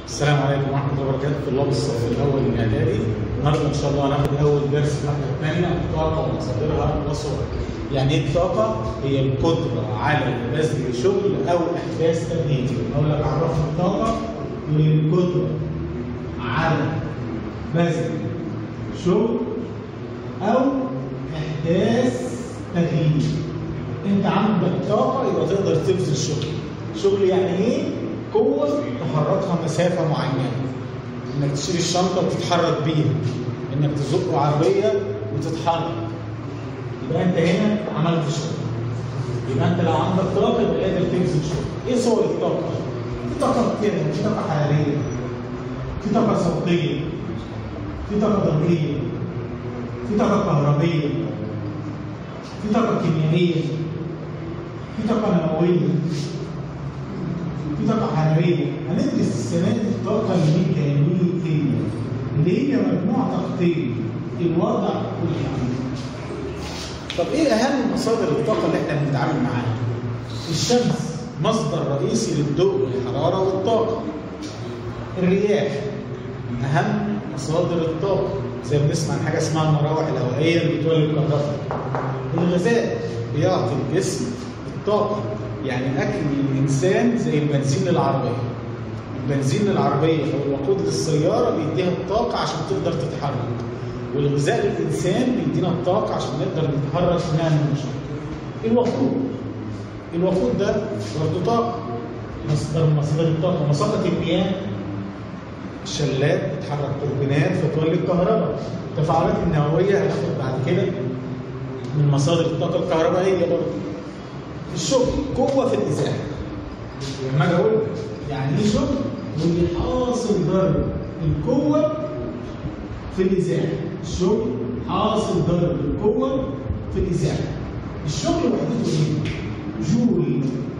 السلام عليكم ورحمة الله وبركاته طلاب الصف الأول من إعدادي النهارده إن شاء الله هناخد أول درس في المادة الثانية الطاقة ومصادرها وصورها. يعني إيه الطاقة؟ هي القدرة على بذل شغل أو إحداث تغيير. أقول لك عرفني الطاقة هي القدرة على بذل شغل أو إحداث تغيير. أنت عندك طاقة يبقى تقدر تبذل شغل. شغل يعني إيه؟ قوة تحركها مسافة معينة. إنك تشيل الشنطة وتتحرك بيها. إنك تزق عربية وتتحرك. يبقى أنت هنا عملت شغل. يبقى أنت لو عندك طاقة يبقى قادر تبذل شغل. إيه صور الطاقة؟ في طاقة كده، في طاقة حرارية. في طاقة صوتية. في طاقة ضوئية. في طاقة كهربية. في طاقة كيميائية. في طاقة نووية. في طاقة حرارية هندرس السنة دي الطاقة الميكانيكية اللي هي مجموع طاقتين الوضع والحركة طب ايه اهم مصادر الطاقة اللي احنا بنتعامل معاها؟ الشمس مصدر رئيسي للضوء والحرارة والطاقة الرياح اهم مصادر الطاقة زي ما بنسمع عن حاجة اسمها المراوح الهوائية اللي بتولد الكهرباء الغذاء بيعطي الجسم الطاقة يعني اكل الانسان زي البنزين للعربيه البنزين للعربيه او الوقود للسياره بيديها الطاقه عشان تقدر تتحرك والغذاء للانسان بيدينا الطاقه عشان نقدر نتحرك ونعمل نشاط الوقود الوقود ده برضه طاقه مصدر مصادر الطاقه مساقط المياه شلات بتحرك توربينات فتولد كهرباء التفاعلات النوويه هناخد بعد كده من مصادر الطاقه الكهربائيه برضه الشغل قوة في الإزاحة. لما أجي أقول يعني إيه شغل؟ واللي حاصل ضرب القوة في الإزاحة. الشغل حاصل ضرب القوة في الإزاحة. الشغل وحدته إيه؟ جول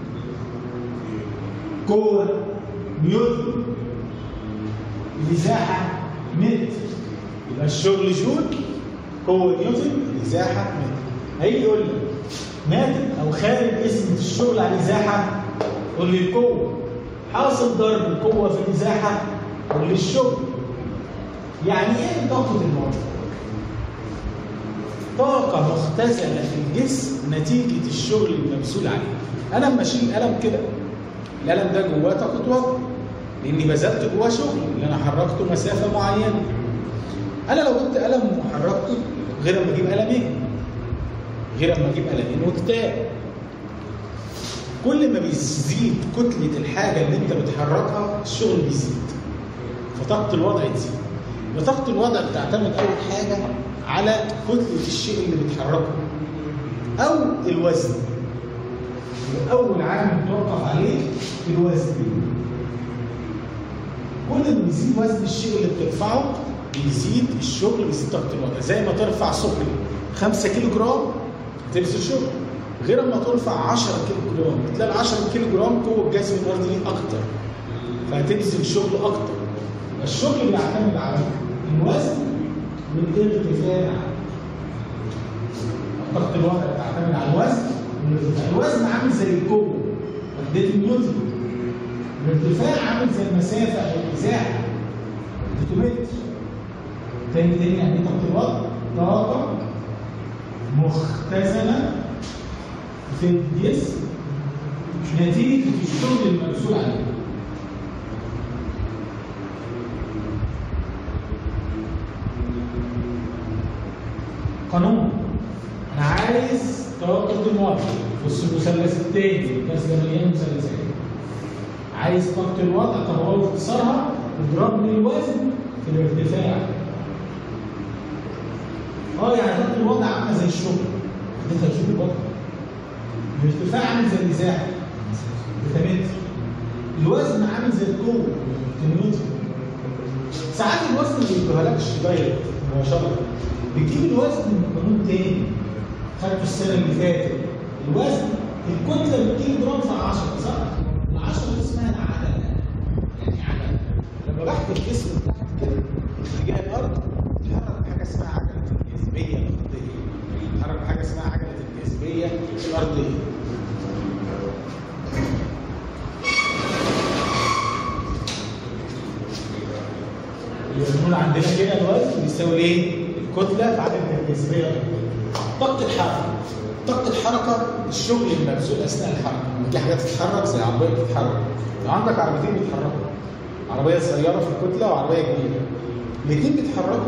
قوة نيوتن الإزاحة متر يبقى الشغل جول قوة نيوتن الإزاحة متر. هيجي يقول لي ناتج او خارج اسم الشغل على الازاحه قول لي القوه حاصل ضرب القوه في الازاحه قول لي الشغل يعني ايه طاقه الموت طاقه مختزله في الجسم نتيجه الشغل المبذول عليه انا لما اشيل قلم كده القلم ده جواه طاقه وقت لاني بذلت جواه شغل اللي انا حركته مسافه معينه انا لو جبت قلم وحركته غير لما اجيب قلمين غير اما اجيب قلمين وكتاب كل ما بيزيد كتلة الحاجة اللي انت بتحركها الشغل بيزيد فطاقة الوضع تزيد وطاقة الوضع بتعتمد أول حاجة على كتلة الشيء اللي بتحركه أو الوزن أول عامل توقف عليه الوزن كل ما بيزيد وزن الشيء اللي بترفعه بيزيد الشغل بيزيد طاقة الوضع زي ما ترفع سكر 5 كيلو جرام تبذل شغل غير اما ترفع 10 كيلو جرام بتلاقي ال 10 كيلو جرام قوه الجسم الارضي ليه اكتر فهتبذل شغل اكتر الشغل بيعتمد على الوزن والارتفاع طاقه الوضع بتعتمد على الوزن والارتفاع الوزن عامل زي القوه وحدته نيوتن الارتفاع عامل زي المسافه او الازاحه متر تاني تاني يعني طاقه الوضع طاقه مختزنة في الجسم نتيجة الشغل المبذول عليه. قانون أنا عايز طاقة الوضع بص المثلث التاني بس ده مليان مثلثات. عايز طاقة الوضع طب هو اختصارها اضرب لي الوزن في الارتفاع. اه يعني طاقه الوضع عامله زي الشغل انت تشوف الوضع الارتفاع عامل زي الازاحه بتمت الوزن عامل زي القوه كنيوتن ساعات الوزن ما بيديهالكش دايركت مباشره بتجيب الوزن من قانون تاني خدته السنه اللي فاتت الوزن الكتله بالكيلو جرام في 10 صح؟ ال 10 دي اسمها العجله يعني عجله لما بحكي الجسم تحت كده اتجاه الارض بتحرك حاجه اسمها عجله الجاذبيه الارضيه بتحرك حاجه اسمها عجله الجاذبيه الارضيه الهرمون عندنا كده الوزن بيساوي ايه؟ الكتله في عدد الجاذبيه طاقه الحركه طاقه الحركه الشغل المبذول اثناء الحركه في حاجات تتحرك زي عربيه بتتحرك لو عندك عربيتين بيتحركوا عربيه صغيره في الكتله وعربيه كبيره الاثنين بيتحركوا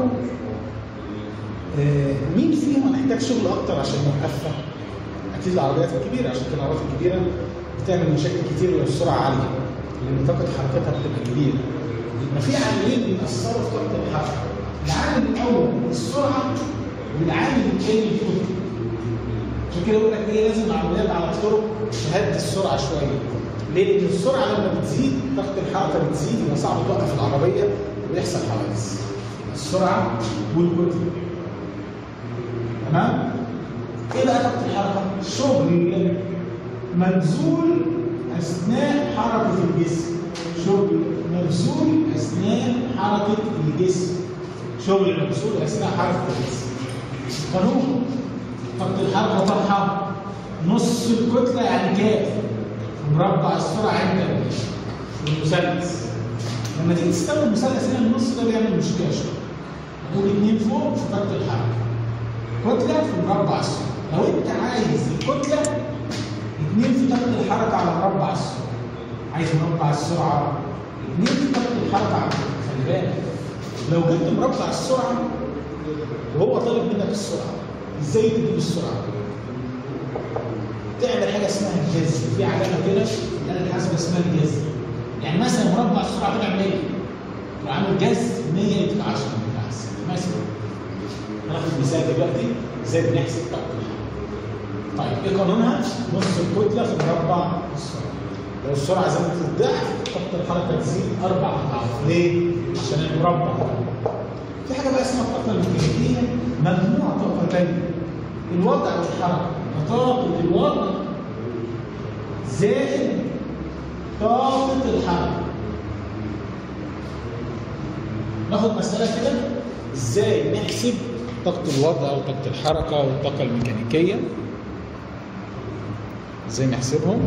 آه، مين فيهم هنحتاج شغل اكتر عشان نوقفها؟ اكيد العربيات الكبيره عشان كده العربيات الكبيره بتعمل مشاكل كتير والسرعه عاليه لان طاقه حركتها بتبقى كبيره يبقى في عاملين بيأثروا في طاقه الحركه العامل الاول السرعه والعامل الثاني الكتله عشان كده بقول لك ايه لازم العربيات على الطرق تهدي السرعه شويه ليه؟ لان السرعه لما بتزيد طاقه الحركه بتزيد يبقى صعب توقف العربيه ويحصل حوادث السرعه والكتله تمام؟ ايه بقى طاقه الحركه؟ شغل مبذول اثناء حركه الجسم شغل مبذول اثناء حركه الجسم شغل مبذول اثناء حركه الجسم قانون طاقه الحركه طرحه نص الكتله يعني كام؟ مربع السرعه عند المثلث لما تيجي تستخدم المثلث هنا النص ده بيعمل مشكله شويه نقول اتنين فوق في طاقه الحركه كتله في مربع السرعه لو انت عايز الكتله اتنين في طاقه الحركه على مربع السرعه عايز مربع السرعه اتنين في طاقه الحركه على خلي بالك لو جبت مربع السرعه وهو طالب منك السرعه ازاي تجيب السرعه؟ تعمل حاجه اسمها الجذر في علامه كده في الاله الحاسبه اسمها الجذر يعني مثلا مربع السرعه طلع 100 تروح عامل جذر 100 يطلع 10 مثلا هناخد مثال دلوقتي ازاي بنحسب طاقه الحركه طيب ايه قانونها؟ نص الكتله في مربع السرعه لو السرعه زادت الضعف طاقه الحركه تزيد اربع اضعاف ليه؟ عشان المربع في حاجه بقى اسمها الطاقه الميكانيكيه مجموع طاقتين الوضع والحركه طاقه الوضع زائد طاقه الحركه ناخد مساله كده ازاي نحسب طاقه الوضع وطاقه الحركه والطاقه الميكانيكيه ازاي نحسبهم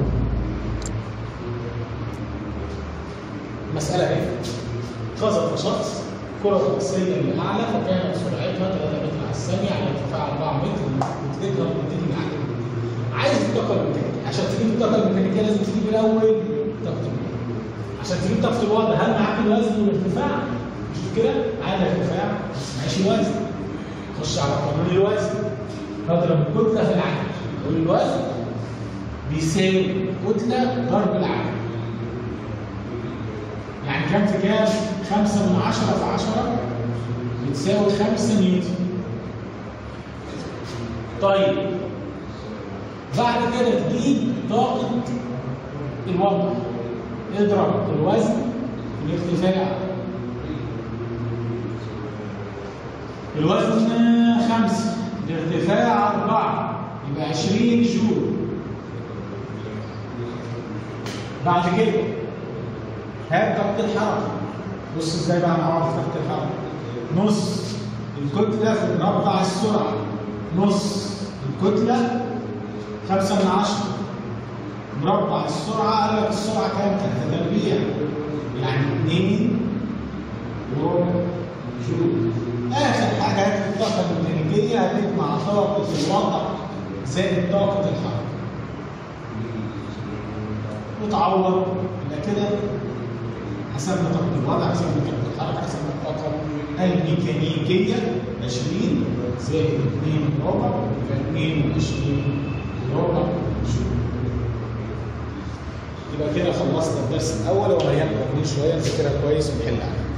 مسألة ايه؟ قذف شخص كرة رأسية لأعلى فكانت سرعتها 3 متر على الثانية على ارتفاع 4 متر وتقدر تنتهي عليه. عايز الطاقة الميكانيكية، عشان تجيب الطاقة الميكانيكية لازم تجيب الأول طاقة الوضع. عشان تجيب طاقة الوضع هل معاك الوزن والارتفاع؟ مش كده؟ عايز ارتفاع ماشي وزن. خش على قانون الوزن. نضرب الكتلة في العدد. والوزن بيساوي كتلة ضرب العدد. يعني كام في كام؟ 5 من 10 في 10 بتساوي 5 نيوتن. طيب بعد كده تجيب طاقة الوضع اضرب الوزن الارتفاع الوزن 5 الارتفاع 4 يبقى 20 جول بعد كده هات طاقة الحركة بص ازاي بقى مع بعض طاقة الحركة نص الكتلة في مربع السرعة نص الكتلة خمسة من عشرة مربع السرعة قال لك السرعة كام؟ تلاتة تربيع يعني اتنين وربع جول آخر حاجة هات الطاقة الميكانيكية هتجمع طاقة الوضع زائد طاقة الحركة وتعوض يبقى كده حسبنا طاقة الوضع حسبنا طاقة الحركة حسبنا الطاقة الميكانيكية 20 زائد 2 ربع يبقى 22 ربع يبقى كده خلصنا الدرس الأول وغيرنا شوية نذاكرها كويس ونحل عليها